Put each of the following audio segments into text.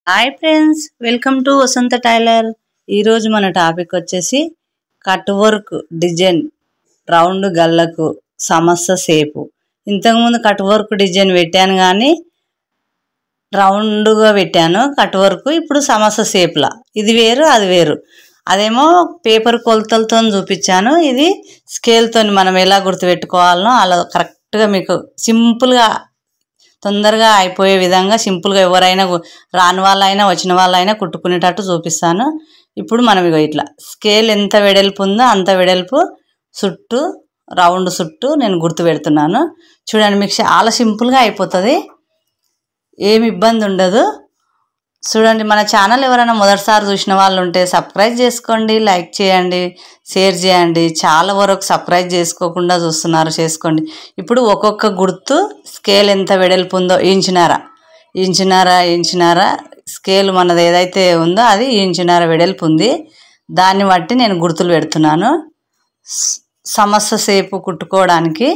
hi friends welcome to Vasantha tailor ఈరోజు మన topic వచ్చేసి కట్ వర్క్ డిజైన్ రౌండ్ గల్లకు సమస్య సేపు ఇంతకుముందు కట్ వర్క్ డిజైన్ పెట్టాను కానీ రౌండ్గా పెట్టాను కట్ వర్క్ ఇప్పుడు సమస్య సేపులా ఇది వేరు అది వేరు అదేమో పేపర్ కొలతలతో చూపించాను ఇది స్కేల్తో మనం ఎలా గుర్తుపెట్టుకోవాలనో అలా కరెక్ట్గా మీకు సింపుల్గా తొందరగా అయిపోయే విధంగా సింపుల్గా ఎవరైనా గు- రాని వాళ్ళైనా వచ్చిన వాళ్ళైనా కుట్టుకునేటట్టు చూపిస్తాను ఇప్పుడు మనం ఇగో ఇట్లా స్కేల్ ఎంత వెడల్పు ఉందో అంత వెడల్పు చుట్టూ రౌండ్ చుట్టూ నేను గుర్తు పెడుతున్నాను చూడండి మీకు చాలా సింపుల్గా అయిపోతుంది ఏమి ఇబ్బంది ఉండదు చూడండి మన ఛానల్ ఎవరైనా మొదటిసారి చూసిన వాళ్ళు ఉంటే సబ్స్క్రైబ్ చేసుకోండి లైక్ చేయండి షేర్ చేయండి చాలా వరకు సబ్స్క్రైబ్ చేసుకోకుండా చూస్తున్నారు చేసుకోండి ఇప్పుడు ఒక్కొక్క గుర్తు స్కేల్ ఎంత వెడల్పు ఉందో ఇంచున్నర ఇంచున్నర ఇంచున్నర స్కేల్ మనది ఏదైతే ఉందో అది ఇంచున్నర వెడల్పు ఉంది దాన్ని బట్టి నేను గుర్తులు పెడుతున్నాను స- సమస్య సేపు కుట్టుకోవడానికి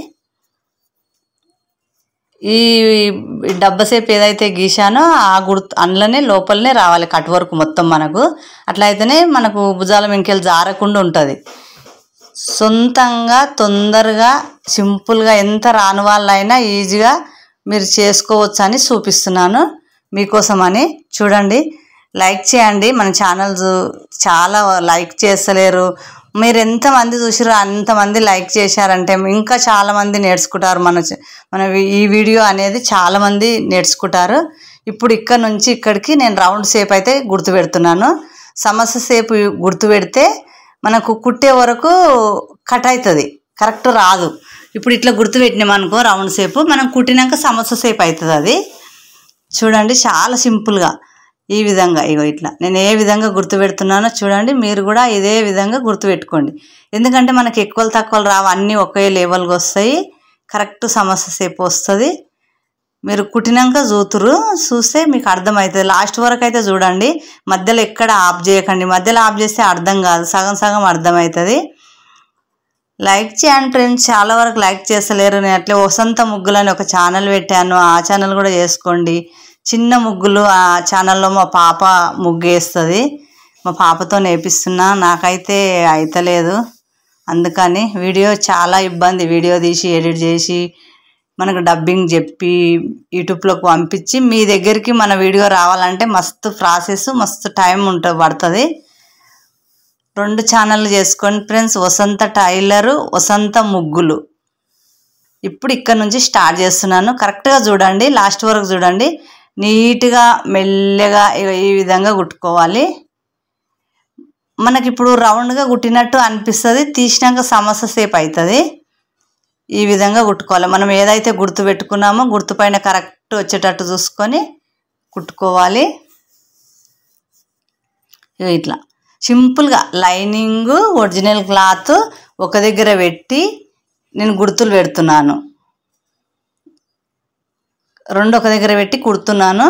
ఈ డబ్బా సేపు ఏదైతే గీశానో ఆ గుర్తు అందులోనే లోపలనే రావాలి కట్ వర్క్ మొత్తం మనకు అట్లా అయితేనే మనకు భుజాల వెంకెలు జారకుండా ఉంటుంది సొంతంగా తొందరగా సింపుల్గా ఎంత రాని వాళ్ళైనా ఈజీగా మీరు చేసుకోవచ్చు అని చూపిస్తున్నాను మీకోసమని చూడండి లైక్ చేయండి మన ఛానల్ చాలా లైక్ చేస్తలేరు మీరు ఎంతమంది చూసారో అంతమంది లైక్ చేశారంటే ఇంకా చాలామంది నేర్చుకుంటారు మన చ- మన వి- ఈ వీడియో అనేది చాలామంది నేర్చుకుంటారు ఇప్పుడు ఇక్కడ నుంచి ఇక్కడికి నేను రౌండ్ షేప్ అయితే గుర్తు పెడుతున్నాను సమస్య షేప్ గుర్తు పెడితే మనకు కుట్టే వరకు కట్ అవుతుంది కరెక్ట్ రాదు ఇప్పుడు ఇట్లా గుర్తు పెట్టినామనుకో రౌండ్ షేప్ మనం కుట్టినాక సమస్య షేప్ అవుతుంది అది చూడండి చాలా సింపుల్గా ఈ విధంగా ఇగో ఇట్లా నేను ఏ విధంగా గుర్తు పెడుతున్నానో చూడండి మీరు కూడా ఇదే విధంగా గుర్తు పెట్టుకోండి ఎందుకంటే మనకి ఎక్కువలు తక్కువలు రావు అన్నీ ఒకే లెవెల్గా వస్తాయి కరెక్ట్ సమస్య సేపు వస్తుంది మీరు కుట్టినాక చూతురు చూస్తే మీకు అర్థమవుతుంది లాస్ట్ వరకు అయితే చూడండి మధ్యలో ఎక్కడ ఆఫ్ చేయకండి మధ్యలో ఆఫ్ చేస్తే అర్థం కాదు సగం సగం అర్థమవుతుంది లైక్ చేయండి ఫ్రెండ్స్ చాలా వరకు లైక్ చేస్తలేరు నేను అట్లే వసంత ముగ్గులు అని ఒక ఛానల్ పెట్టాను ఆ ఛానల్ కూడా చేసుకోండి చిన్న ముగ్గులు ఆ ఛానల్లో మా పాప ముగ్గు వేస్తుంది మా పాపతో నేర్పిస్తున్నా నాకైతే అయితలేదు అందుకని వీడియో చాలా ఇబ్బంది వీడియో తీసి ఎడిట్ చేసి మనకు డబ్బింగ్ చెప్పి యూట్యూబ్లోకి పంపించి మీ దగ్గరికి మన వీడియో రావాలంటే మస్తు ప్రాసెస్ మస్తు టైం ఉంటుంది పడుతుంది రెండు ఛానళ్ళు చేసుకోండి ఫ్రెండ్స్ వసంత టైలరు వసంత ముగ్గులు ఇప్పుడు ఇక్కడ నుంచి స్టార్ట్ చేస్తున్నాను కరెక్ట్గా చూడండి లాస్ట్ వరకు చూడండి నీట్గా మెల్లగా ఇగ ఈ విధంగా కుట్టుకోవాలి మనకి ఇప్పుడు రౌండ్గా కుట్టినట్టు అనిపిస్తుంది తీసినాక సమస్య సేపు అవుతుంది ఈ విధంగా కుట్టుకోవాలి మనం ఏదైతే గుర్తు పెట్టుకున్నామో గుర్తు పైన కరెక్ట్ వచ్చేటట్టు చూసుకొని కుట్టుకోవాలి ఇగో ఇట్లా సింపుల్గా లైనింగ్ ఒరిజినల్ క్లాత్ ఒక దగ్గర పెట్టి నేను గుర్తులు పెడుతున్నాను రెండు ఒక దగ్గర పెట్టి కుడుతున్నాను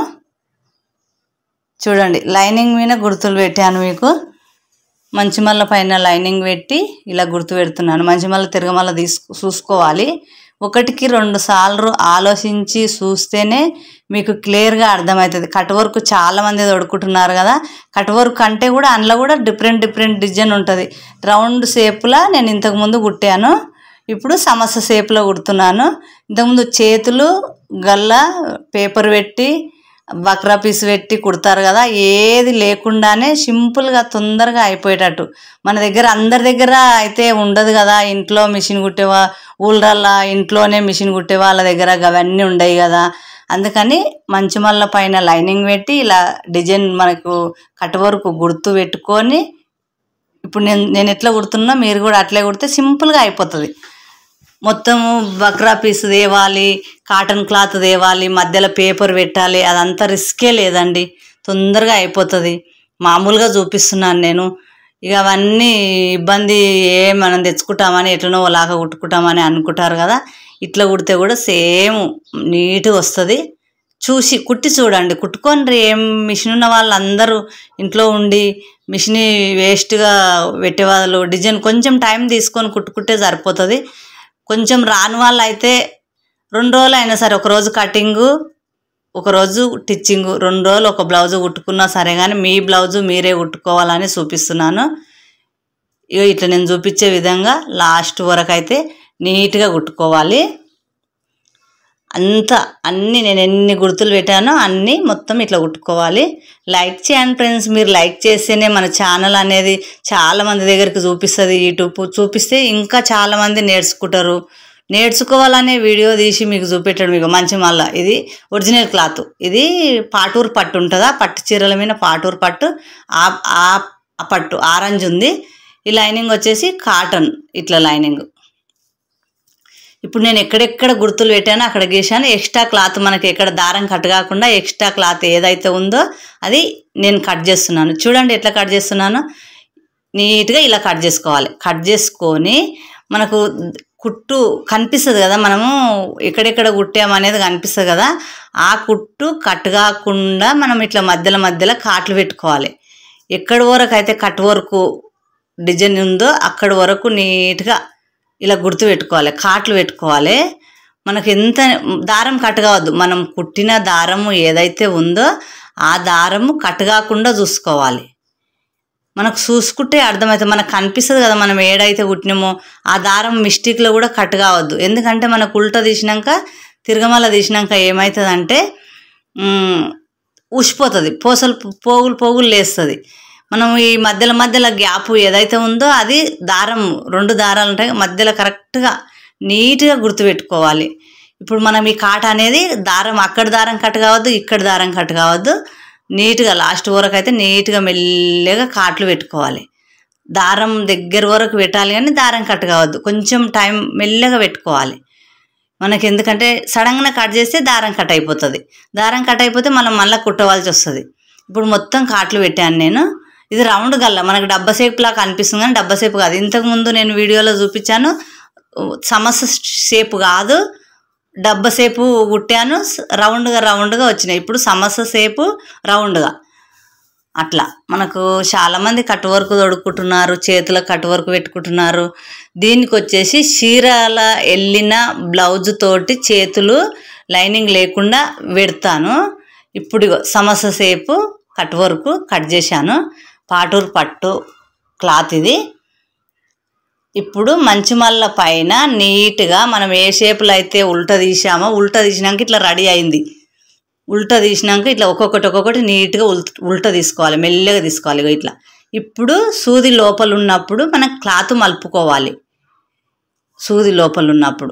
చూడండి లైనింగ్ మీద గుర్తులు పెట్టాను మీకు మంచిమల్ల పైన లైనింగ్ పెట్టి ఇలా గుర్తు పెడుతున్నాను మంచిమల్ల తిరగమల్ల తీసుకు చూసుకోవాలి ఒకటికి రెండు సార్లు ఆలోచించి చూస్తేనే మీకు క్లియర్గా అర్థమవుతుంది కట్ వర్క్ చాలామంది తొడుకుంటున్నారు కదా కట్ వర్క్ అంటే కూడా అందులో కూడా డిఫరెంట్ డిఫరెంట్ డిజైన్ ఉంటుంది రౌండ్ షేప్లా నేను ఇంతకుముందు కుట్టాను ఇప్పుడు సమస్య షేప్లో కుడుతున్నాను ఇంతకుముందు చేతులు గల్ల పేపర్ పెట్టి బక్రా పీస్ పెట్టి కుడతారు కదా ఏది లేకుండానే సింపుల్గా తొందరగా అయిపోయేటట్టు మన దగ్గర అందరి దగ్గర అయితే ఉండదు కదా ఇంట్లో మిషన్ కుట్టేవా ఊళ్ళల్లో ఇంట్లోనే మిషన్ కుట్టే వాళ్ళ దగ్గర అవన్నీ ఉండవు కదా అందుకని మంచి మల్ల పైన లైనింగ్ పెట్టి ఇలా డిజైన్ మనకు కట్ వరకు గుర్తు పెట్టుకొని ఇప్పుడు నేను నేను ఎట్లా కుడుతున్నా మీరు కూడా అట్లే కుడితే సింపుల్గా అయిపోతుంది మొత్తము బక్రా పీస్ తేవాలి కాటన్ క్లాత్ తేవాలి మధ్యలో పేపర్ పెట్టాలి అదంతా రిస్కే లేదండి తొందరగా అయిపోతుంది మామూలుగా చూపిస్తున్నాను నేను ఇక అవన్నీ ఇబ్బంది ఏ మనం తెచ్చుకుంటామని ఎట్లనో లాగా కుట్టుకుంటామని అనుకుంటారు కదా ఇట్లా కుడితే కూడా సేమ్ నీట్గా వస్తుంది చూసి కుట్టి చూడండి కుట్టుకొని ఏం మిషన్ ఉన్న వాళ్ళందరూ ఇంట్లో ఉండి మిషన్ వేస్ట్గా పెట్టేవాళ్ళు డిజైన్ కొంచెం టైం తీసుకొని కుట్టుకుంటే సరిపోతుంది కొంచెం రాని వాళ్ళు అయితే రెండు రోజులు అయినా సరే ఒక రోజు కటింగు ఒకరోజు టిచ్చింగ్ రెండు రోజులు ఒక బ్లౌజ్ కుట్టుకున్నా సరే కానీ మీ బ్లౌజు మీరే కుట్టుకోవాలని చూపిస్తున్నాను ఇగో ఇట్లా నేను చూపించే విధంగా లాస్ట్ వరకు అయితే నీట్గా కుట్టుకోవాలి అంత అన్నీ నేను ఎన్ని గుర్తులు పెట్టానో అన్నీ మొత్తం ఇట్లా కుట్టుకోవాలి లైక్ చేయండి ఫ్రెండ్స్ మీరు లైక్ చేస్తేనే మన ఛానల్ అనేది చాలా మంది దగ్గరికి చూపిస్తుంది యూట్యూబ్ చూపిస్తే ఇంకా చాలా మంది నేర్చుకుంటారు నేర్చుకోవాలనే వీడియో తీసి మీకు చూపెట్టడం మీకు మంచి మళ్ళా ఇది ఒరిజినల్ క్లాత్ ఇది పాటూరు పట్టు ఉంటుందా పట్టు చీరల మీద పాటూరు పట్టు ఆ ఆ- ఆ పట్టు ఆరెంజ్ ఉంది ఈ లైనింగ్ వచ్చేసి కాటన్ ఇట్లా లైనింగ్ ఇప్పుడు నేను ఎక్కడెక్కడ గుర్తులు పెట్టానో అక్కడ గీశాను ఎక్స్ట్రా క్లాత్ మనకి ఎక్కడ దారం కట్ కాకుండా ఎక్స్ట్రా క్లాత్ ఏదైతే ఉందో అది నేను కట్ చేస్తున్నాను చూడండి ఎట్లా కట్ చేస్తున్నాను నీట్గా ఇలా కట్ చేసుకోవాలి కట్ చేసుకొని మనకు కుట్టు కనిపిస్తుంది కదా మనము ఎక్కడెక్కడ కుట్టామనేది కనిపిస్తుంది కదా ఆ కుట్టు కట్ కాకుండా మనం ఇట్లా మధ్యలో మధ్యలో కాట్లు పెట్టుకోవాలి ఎక్కడి వరకు అయితే కట్ వరకు డిజైన్ ఉందో అక్కడి వరకు నీట్గా ఇలా గుర్తు పెట్టుకోవాలి కాట్లు పెట్టుకోవాలి మనకు ఎంత దారం కట్ కావద్దు మనం కుట్టిన దారము ఏదైతే ఉందో ఆ దారము కట్ కాకుండా చూసుకోవాలి మనకు చూసుకుంటే అర్థమవుతుంది మనకు కనిపిస్తుంది కదా మనం ఏడైతే కుట్టినామో ఆ దారం మిస్టేక్లో కూడా కట్ కావద్దు ఎందుకంటే మనకు ఉల్టా తీసినాక తిరగమల తీసినాక ఏమవుతుందంటే మ్, ఉసిపోతుంది పోసలు పోగులు పోగులు లేస్తుంది మనం ఈ మధ్యలో మధ్యలో గ్యాప్ ఏదైతే ఉందో అది దారం రెండు దారాలు ఉంటాయి మధ్యలో కరెక్ట్గా నీట్గా గుర్తుపెట్టుకోవాలి ఇప్పుడు మనం ఈ కాట అనేది దారం అక్కడ దారం కట్ కావద్దు ఇక్కడ దారం కట్ కావద్దు నీట్గా లాస్ట్ వరకు అయితే నీట్గా మెల్లగా కాట్లు పెట్టుకోవాలి దారం దగ్గర వరకు పెట్టాలి కానీ దారం కట్ కావద్దు కొంచెం టైం మెల్లగా పెట్టుకోవాలి మనకి ఎందుకంటే సడన్గా కట్ చేస్తే దారం కట్ అయిపోతుంది దారం కట్ అయిపోతే మనం మళ్ళీ కుట్టవలసి వస్తుంది ఇప్పుడు మొత్తం కాట్లు పెట్టాను నేను ఇది రౌండ్ గల్ల మనకు డబ్బా షేప్ లాగా కనిపిస్తుంది కానీ డబ్బా షేప్ కాదు ఇంతకు ముందు నేను వీడియోలో చూపించాను సమస్య షేప్ కాదు డబ్బా షేపు కుట్టాను రౌండ్గా రౌండ్గా వచ్చినాయి ఇప్పుడు సమస్య షేపు రౌండ్గా అట్లా మనకు చాలామంది కట్ వర్క్ తొడుక్కుంటున్నారు చేతుల కట్ వర్క్ పెట్టుకుంటున్నారు దీనికి వచ్చేసి చీరల వెళ్ళిన బ్లౌజ్ తోటి చేతులు లైనింగ్ లేకుండా పెడతాను ఇప్పుడు ఇగో సమస్య సేపు కట్ వర్క్ కట్ చేశాను పాటూరు పట్టు క్లాత్ ఇది ఇప్పుడు మంచి మల్ల పైన నీట్గా మనం ఏ షేపులో అయితే ఉల్టా తీసామో ఉల్టా తీసినాక ఇట్లా రెడీ అయింది ఉల్టా తీసినాక ఇట్లా ఒక్కొక్కటి ఒక్కొక్కటి నీట్గా ఉల్ ఉల్టా తీసుకోవాలి మెల్లగా తీసుకోవాలి ఇగో ఇట్లా ఇప్పుడు సూది లోపల ఉన్నప్పుడు మనం క్లాత్ మలుపుకోవాలి సూది లోపల ఉన్నప్పుడు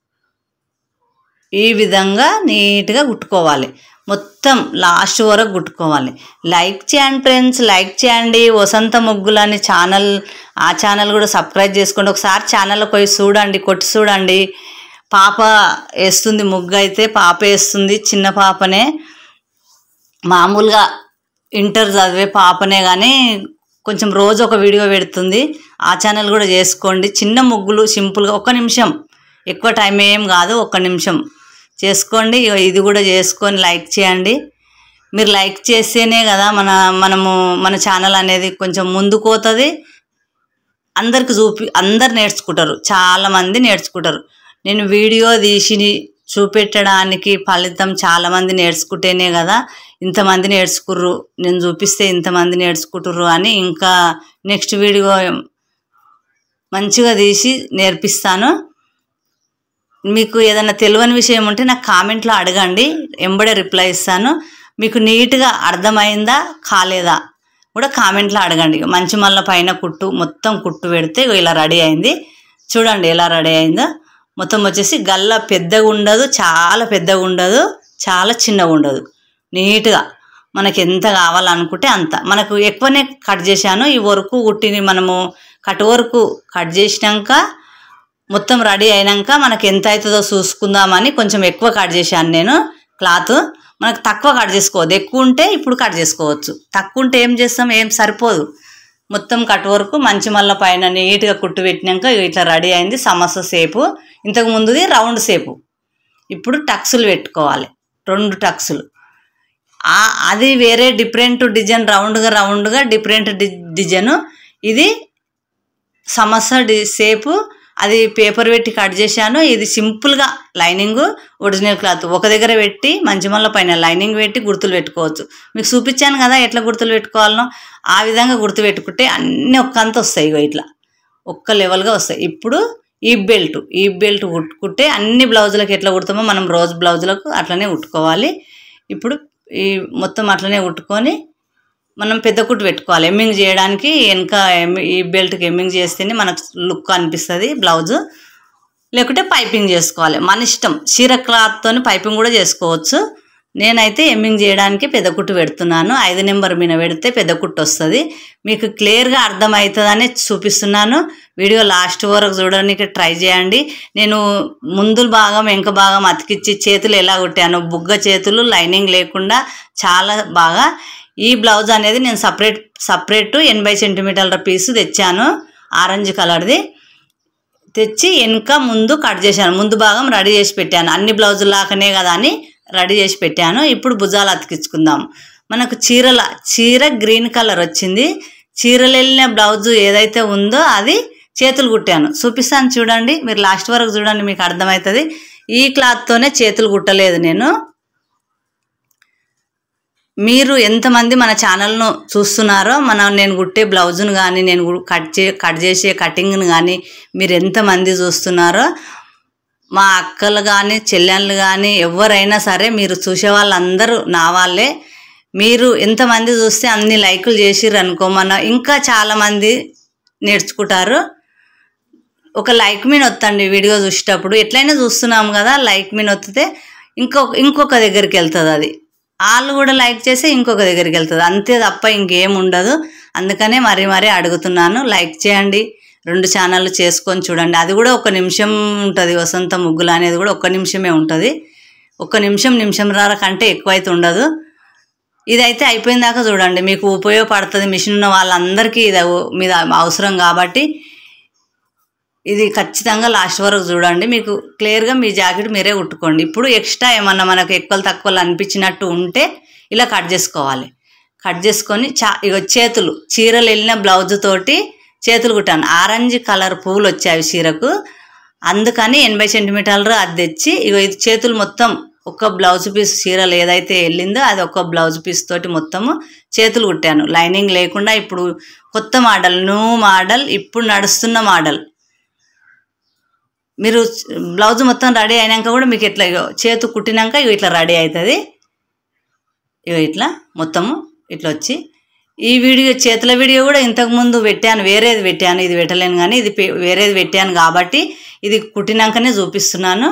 ఈ విధంగా నీట్గా కుట్టుకోవాలి మొత్తం లాస్ట్ వరకు కుట్టుకోవాలి లైక్ చేయండి ఫ్రెండ్స్ లైక్ చేయండి వసంత ముగ్గులు అనే ఛానల్ ఆ ఛానల్ కూడా సబ్స్క్రైబ్ చేసుకోండి ఒకసారి ఛానల్కి పోయి చూడండి కొట్టి చూడండి పాప వేస్తుంది ముగ్గు అయితే పాప వేస్తుంది చిన్న పాపనే మామూలుగా ఇంటర్ చదివే పాపనే కానీ కొంచెం రోజు ఒక వీడియో పెడుతుంది ఆ ఛానల్ కూడా చేసుకోండి చిన్న ముగ్గులు సింపుల్గా ఒక్క నిమిషం ఎక్కువ టైం ఏం కాదు ఒక్క నిమిషం చేసుకోండి ఇగో ఇది కూడా చేసుకొని లైక్ చేయండి మీరు లైక్ చేస్తేనే కదా మన మనము మన ఛానల్ అనేది కొంచెం ముందుకు పోతుంది అందరికి చూపి అందరు నేర్చుకుంటారు చాలామంది నేర్చుకుంటారు నేను వీడియో తీసి చూపెట్టడానికి ఫలితం చాలామంది నేర్చుకుంటేనే కదా ఇంతమంది నేర్చుకుర్రు నేను చూపిస్తే ఇంతమంది నేర్చుకుంటుర్రు అని ఇంకా నెక్స్ట్ వీడియో మంచిగా తీసి నేర్పిస్తాను మీకు ఏదైనా తెలియని విషయం ఉంటే నాకు కామెంట్లో అడగండి ఎంబడే రిప్లై ఇస్తాను మీకు నీట్గా అర్థమైందా కాలేదా కూడా కామెంట్లో అడగండి మంచి మళ్ళీ పైన కుట్టు మొత్తం కుట్టు పెడితే ఇగో ఇలా రెడీ అయింది చూడండి ఎలా రెడీ అయిందో మొత్తం వచ్చేసి గల్ల పెద్దగా ఉండదు చాలా పెద్దగా ఉండదు చాలా చిన్నగా ఉండదు నీట్గా మనకి ఎంత కావాలనుకుంటే అంత మనకు ఎక్కువనే కట్ చేశాను ఈ వరకు కుట్టిని మనము కట్ వరకు కట్ చేసినాక మొత్తం రెడీ అయినాక మనకి ఎంత అవుతుందో చూసుకుందామని కొంచెం ఎక్కువ కట్ చేశాను నేను క్లాత్ మనకు తక్కువ కట్ చేసుకోవద్దు ఎక్కువ ఉంటే ఇప్పుడు కట్ చేసుకోవచ్చు తక్కువ ఉంటే ఏం చేస్తాం ఏం సరిపోదు మొత్తం కట్ వరకు మంచి మల్ల పైన నీట్గా కుట్టు పెట్టినాక ఇట్లా రెడీ అయింది సమస్య సేపు ఇంతకు ముందుది రౌండ్ సేపు ఇప్పుడు టక్సులు పెట్టుకోవాలి రెండు టక్సులు ఆ- అది వేరే డిఫరెంట్ డిజైన్ రౌండ్గా రౌండ్గా డిఫరెంట్ డి డిజైన్ ఇది సమస్య డి సేపు అది పేపర్ పెట్టి కట్ చేశాను ఇది సింపుల్గా లైనింగ్ ఒరిజినల్ క్లాత్ ఒక దగ్గర పెట్టి మంచిమల్ల పైన లైనింగ్ పెట్టి గుర్తులు పెట్టుకోవచ్చు మీకు చూపించాను కదా ఎట్లా గుర్తులు పెట్టుకోవాలనో ఆ విధంగా గుర్తు పెట్టుకుంటే అన్నీ ఒక్కంత వస్తాయి ఇగో ఇట్లా ఒక్క లెవెల్గా వస్తాయి ఇప్పుడు ఈ బెల్ట్ ఈ బెల్ట్ కుట్టుకుంటే అన్ని బ్లౌజులకు ఎట్లా కుడతామో మనం రోజు బ్లౌజులకు అట్లనే కుట్టుకోవాలి ఇప్పుడు ఈ మొత్తం అట్లనే కుట్టుకొని మనం పెద్ద కుట్టు పెట్టుకోవాలి ఎమ్మింగ్ చేయడానికి వెనక ఎమ్మి- ఈ బెల్ట్కి ఎమ్మింగ్ చేస్తేనే మనకు లుక్ అనిపిస్తుంది బ్లౌజు లేకుంటే పైపింగ్ చేసుకోవాలి మన ఇష్టం చీర క్లాత్తోని పైపింగ్ కూడా చేసుకోవచ్చు నేనైతే ఎమ్మింగ్ చేయడానికి పెద్ద కుట్టు పెడుతున్నాను ఐదు నెంబర్ మీద పెడితే పెద్ద కుట్టు వస్తుంది మీకు క్లియర్గా అర్థమవుతుందని చూపిస్తున్నాను వీడియో లాస్ట్ వరకు చూడడానికి ట్రై చేయండి నేను ముందు భాగం వెనక భాగం అతికిచ్చి చేతులు ఎలా కుట్టాను బుగ్గ చేతులు లైనింగ్ లేకుండా చాలా బాగా ఈ బ్లౌజ్ అనేది నేను సపరేట్ సపరేట్ ఎనభై సెంటీమీటర్ల పీసు తెచ్చాను ఆరెంజ్ కలర్ది తెచ్చి వెనక ముందు కట్ చేశాను ముందు భాగం రెడీ చేసి పెట్టాను అన్ని బ్లౌజులు లాగానే కదా అని రెడీ చేసి పెట్టాను ఇప్పుడు భుజాలు అతికించుకుందాం మనకు చీరల చీర గ్రీన్ కలర్ వచ్చింది చీరలు వెళ్ళిన బ్లౌజ్ ఏదైతే ఉందో అది చేతులు కుట్టాను చూపిస్తాను చూడండి మీరు లాస్ట్ వరకు చూడండి మీకు అర్థమవుతుంది ఈ క్లాత్తోనే చేతులు కుట్టలేదు నేను మీరు ఎంతమంది మన ఛానల్ను చూస్తున్నారో మన నేను కుట్టే బ్లౌజును కానీ నేను గు- కట్ చే కట్ చేసే కటింగ్ను కానీ మీరు ఎంతమంది చూస్తున్నారో మా అక్కలు కానీ చెల్లెళ్ళు కానీ ఎవరైనా సరే మీరు చూసే వాళ్ళందరూ నా వాళ్ళే మీరు ఎంతమంది చూస్తే అన్ని లైకులు చేసిర్రు అనుకో మన ఇంకా చాలామంది నేర్చుకుంటారు ఒక లైక్ మీద వత్తండి వీడియో చూసేటప్పుడు ఎట్లయినా చూస్తున్నాం కదా లైక్ మీద వత్తితే ఇంకొక ఇంకొక దగ్గరికి వెళ్తుంది అది వాళ్ళు కూడా లైక్ చేస్తే ఇంకొక దగ్గరికి వెళ్తుంది అంతే తప్ప ఇంకేం ఉండదు అందుకనే మరీ మరీ అడుగుతున్నాను లైక్ చేయండి రెండు ఛానళ్ళు చేసుకొని చూడండి అది కూడా ఒక నిమిషం ఉంటుంది వసంత ముగ్గులు అనేది కూడా ఒక్క నిమిషమే ఉంటుంది ఒక్క నిమిషం నిమిషం రార కంటే ఎక్కువైతే ఉండదు ఇదైతే అయిపోయిన దాకా చూడండి మీకు ఉపయోగపడుతుంది మిషన్ ఉన్న వాళ్ళందరికీ ఇది అవ- మీద అవసరం కాబట్టి ఇది ఖచ్చితంగా లాస్ట్ వరకు చూడండి మీకు క్లియర్గా మీ జాకెట్ మీరే కుట్టుకోండి ఇప్పుడు ఎక్స్ట్రా ఏమన్నా మనకు ఎక్కువ తక్కువలు అనిపించినట్టు ఉంటే ఇలా కట్ చేసుకోవాలి కట్ చేసుకొని చా ఇగో చేతులు చీరలు వెళ్ళిన బ్లౌజ్ తోటి చేతులు కుట్టాను ఆరెంజ్ కలర్ పువ్వులు వచ్చాయి చీరకు అందుకని ఎనభై సెంటీమీటర్లు అది తెచ్చి ఇగో ఇది చేతులు మొత్తం ఒక్క బ్లౌజ్ పీస్ చీరలు ఏదైతే వెళ్ళిందో అది ఒక్క బ్లౌజ్ పీస్ తోటి మొత్తము చేతులు కుట్టాను లైనింగ్ లేకుండా ఇప్పుడు కొత్త మోడల్ న్యూ మోడల్ ఇప్పుడు నడుస్తున్న మోడల్ మీరు బ్లౌజ్ మొత్తం రెడీ అయినాక కూడా మీకు ఇట్లా ఇగో చేతు కుట్టినాక ఇగో ఇట్లా రెడీ అవుతుంది ఇగో ఇట్లా మొత్తము ఇట్లా వచ్చి ఈ వీడియో చేతుల వీడియో కూడా ఇంతకుముందు పెట్టాను వేరేది పెట్టాను ఇది పెట్టలేను కానీ ఇది పె- వేరేది పెట్టాను కాబట్టి ఇది కుట్టినాకనే చూపిస్తున్నాను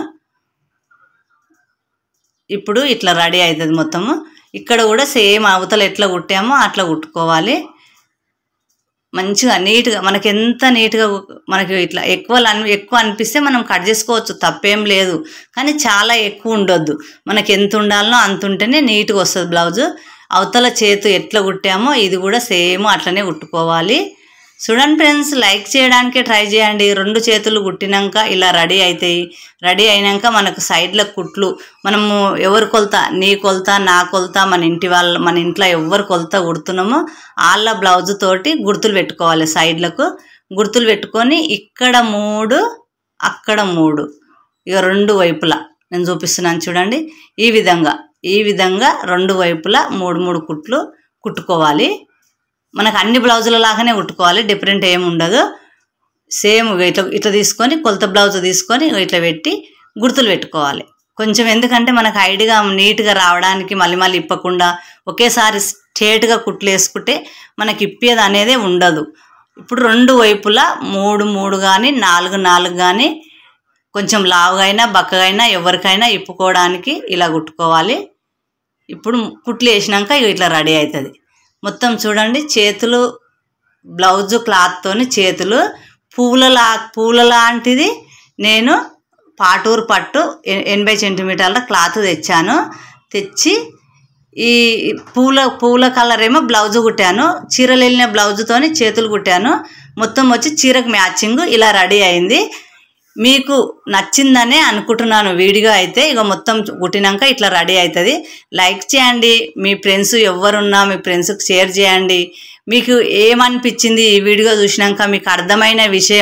ఇప్పుడు ఇట్లా రెడీ అవుతుంది మొత్తము ఇక్కడ కూడా సేమ్ అవతల ఎట్లా కుట్టామో అట్లా కుట్టుకోవాలి మంచిగా నీట్గా మనకి ఎంత నీట్గా మనకి ఇట్లా ఎక్కువ అన్- ఎక్కువ అనిపిస్తే మనం కట్ చేసుకోవచ్చు తప్పేం లేదు కానీ చాలా ఎక్కువ ఉండొద్దు మనకి ఎంత ఉండాలనో అంత ఉంటేనే నీట్గా వస్తుంది బ్లౌజు అవతల చేతు ఎట్లా కుట్టామో ఇది కూడా సేమ్ అట్లనే కుట్టుకోవాలి చూడండి ఫ్రెండ్స్ లైక్ చేయడానికే ట్రై చేయండి రెండు చేతులు కుట్టినాక ఇలా రెడీ అవుతాయి రెడీ అయినాక మనకు సైడ్ల కుట్లు మనము ఎవరు కొలత నీ కొలత నా కొలత మన ఇంటి వాళ్ళ మన ఇంట్లో ఎవరు కొలత కుడుతున్నామో వాళ్ళ బ్లౌజ్ తోటి గుర్తులు పెట్టుకోవాలి సైడ్లకు గుర్తులు పెట్టుకొని ఇక్కడ మూడు అక్కడ మూడు ఇక రెండు వైపులా నేను చూపిస్తున్నాను చూడండి ఈ విధంగా ఈ విధంగా రెండు వైపులా మూడు మూడు కుట్లు కుట్టుకోవాలి మనకు అన్ని బ్లౌజుల లాగానే కుట్టుకోవాలి డిఫరెంట్ ఏమి ఉండదు సేమ్ ఇట్లా ఇట్లా తీసుకొని కొలత బ్లౌజ్ తీసుకొని ఇట్లా పెట్టి గుర్తులు పెట్టుకోవాలి కొంచెం ఎందుకంటే మనకు ఐడిగా నీట్గా రావడానికి మళ్ళీ మళ్ళీ ఇప్పకుండా ఒకేసారి స్ట్రేట్గా కుట్లు వేసుకుంటే మనకి ఇప్పేది అనేదే ఉండదు ఇప్పుడు రెండు వైపులా మూడు మూడు కానీ నాలుగు నాలుగు కానీ కొంచెం లావుగా అయినా బక్కగా అయినా ఎవరికైనా ఇప్పుకోవడానికి ఇలా కుట్టుకోవాలి ఇప్పుడు కుట్లు వేసినాక ఇగో ఇట్లా రెడీ అవుతుంది మొత్తం చూడండి చేతులు బ్లౌజు క్లాత్తోని చేతులు పూల లా పూల లాంటిది నేను పాటూరు పట్టు ఎ- ఎనభై సెంటీమీటర్ల క్లాత్ తెచ్చాను తెచ్చి ఈ పూల పూల కలర్ ఏమో బ్లౌజ్ కుట్టాను చీరలు వెళ్ళిన బ్లౌజ్తోని చేతులు కుట్టాను మొత్తం వచ్చి చీరకు మ్యాచింగ్ ఇలా రెడీ అయింది మీకు నచ్చిందనే అనుకుంటున్నాను వీడియో అయితే ఇక మొత్తం కుట్టినాక ఇట్లా రెడీ అవుతుంది లైక్ చేయండి మీ ఫ్రెండ్స్ ఎవరున్నా మీ ఫ్రెండ్స్కి షేర్ చేయండి మీకు ఏమనిపించింది ఈ వీడియో చూసినాక మీకు అర్థమైన విషయం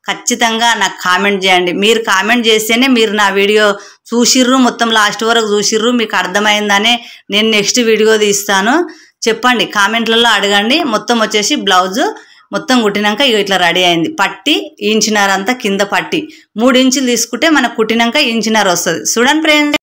ఖచ్చితంగా నాకు కామెంట్ చేయండి మీరు కామెంట్ చేస్తేనే మీరు నా వీడియో చూసిర్రు మొత్తం లాస్ట్ వరకు చూసిర్రు మీకు అర్థమైందనే నేను నెక్స్ట్ వీడియో తీస్తాను చెప్పండి కామెంట్లలో అడగండి మొత్తం వచ్చేసి బ్లౌజు మొత్తం కుట్టినాక ఇగో ఇట్లా రెడీ అయింది పట్టి ఇంచినారంతా కింద పట్టి మూడు ఇంచులు తీసుకుంటే మనకు కుట్టినాక ఇంచినారు వస్తుంది చూడండి ఫ్రెండ్స్